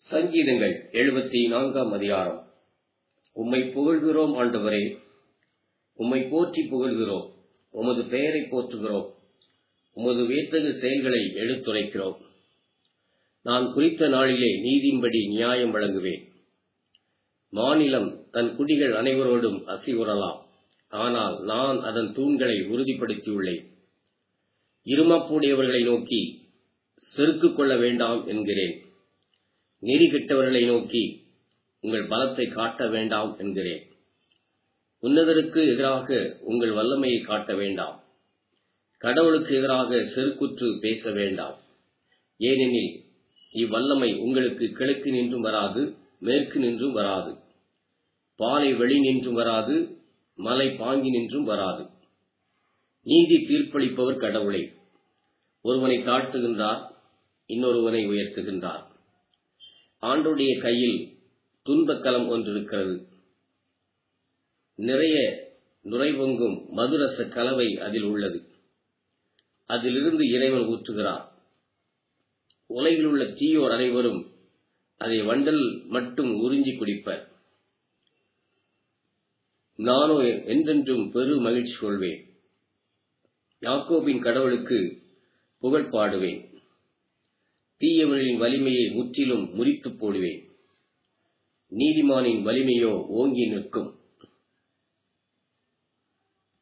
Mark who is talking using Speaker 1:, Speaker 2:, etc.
Speaker 1: சங்கீதங்கள் எழுபத்தி நான்காம் அதிகாரம் உம்மை புகழ்கிறோம் ஆண்டவரே உம்மை போற்றி புகழ்கிறோம் உமது பெயரை போற்றுகிறோம் உமது வியத்தகு செயல்களை எடுத்துரைக்கிறோம் நான் குறித்த நாளிலே நீதியின்படி நியாயம் வழங்குவேன் மாநிலம் தன் குடிகள் அனைவரோடும் அசிவுறலாம் ஆனால் நான் அதன் தூண்களை உறுதிப்படுத்தியுள்ளேன் இருமாப்புடையவர்களை நோக்கி செருக்கு கொள்ள வேண்டாம் என்கிறேன் நெறி கெட்டவர்களை நோக்கி உங்கள் பலத்தை காட்ட வேண்டாம் என்கிறேன் உன்னதருக்கு எதிராக உங்கள் வல்லமையை காட்ட வேண்டாம் கடவுளுக்கு எதிராக செருக்குற்று பேச வேண்டாம் ஏனெனில் இவ்வல்லமை உங்களுக்கு கிழக்கு நின்றும் வராது மேற்கு நின்றும் வராது பாலை வெளி நின்றும் வராது மலை பாங்கி நின்றும் வராது நீதி தீர்ப்பளிப்பவர் கடவுளே ஒருவனை தாழ்த்துகின்றார் இன்னொருவனை உயர்த்துகின்றார் ஆண்டுடைய கையில் துன்பக்கலம் ஒன்றிருக்கிறது நிறைய நுரைவொங்கும் மதுரச கலவை அதில் உள்ளது அதிலிருந்து இறைவன் ஊற்றுகிறார் உலகில் உள்ள தீயோர் அனைவரும் அதை வண்டல் மட்டும் உறிஞ்சி குடிப்பர் நானோ என்றென்றும் பெரு மகிழ்ச்சி கொள்வேன் யாக்கோபின் கடவுளுக்கு புகழ் பாடுவேன் தீயவர்களின் வலிமையை முற்றிலும் முறித்து போடுவேன் நீதிமானின் வலிமையோ ஓங்கி நிற்கும்